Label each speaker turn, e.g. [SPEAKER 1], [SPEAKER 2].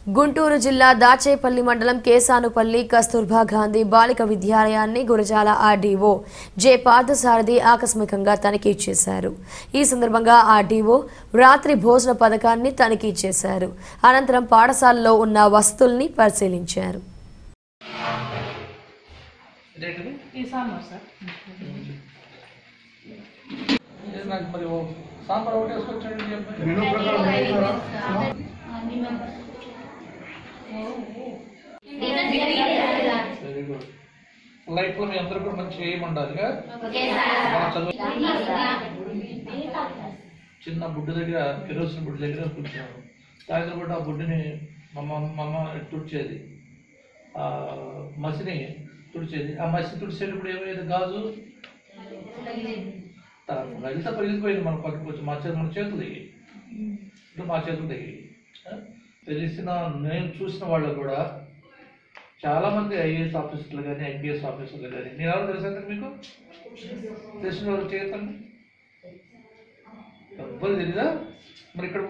[SPEAKER 1] గుంటూరు జిల్లా దాచేపల్లి మండలం కేసానుపల్లి కస్తూర్బా గాంధీ బాలిక విద్యాలయాన్ని గురజాల ఆర్డీఓ జె పార్థసారథి ఆకస్మికంగా తనిఖీ చేశారు ఈ సందర్భంగా ఆర్డీఓ రాత్రి భోజన పథకాన్ని తనిఖీ చేశారు అనంతరం పాఠశాలలో ఉన్న వసతుల్ని పరిశీలించారు
[SPEAKER 2] ఇదేంటిది
[SPEAKER 3] ఈ సాంబార్ సార్
[SPEAKER 2] ఇది నాకు మరి ఓ సాంబార్ ఒకటి వేసుకొచ్చాడు ఈ అబ్బాయి. వెరీ గుడ్ లైఫ్ లో మీ అందరూ కూడా మంచి ఎయిమ్ ఉండాలిగా బాగా చదువు చిన్న బుడ్డు దగ్గర కిరోసిన బుడ్డు దగ్గర కూర్చున్నాను సాయంత్రం పూట ఆ బుడ్డిని మా అమ్మ మా అమ్మ తుడిచేది ఆ మసిని తుడిచేది ఆ మసి తుడిచేటప్పుడు ఏమయ్యేది గాజు లలిత పరిగిపోయింది మన పక్కకు వచ్చి మా చేతులు మన చేతులు దిగి ఇప్పుడు మా చేతులు దిగి తెలిసిన నేను చూసిన వాళ్ళు కూడా చాలా మంది ఐఏఎస్ ఆఫీసర్లు కానీ ఐపీఎస్ ఆఫీసర్లు కానీ నేను ఎవరు తెలుసా మీకు తెలిసిన వాళ్ళు చేయతండి ఎవ్వరు తెలీదా మరి ఇక్కడ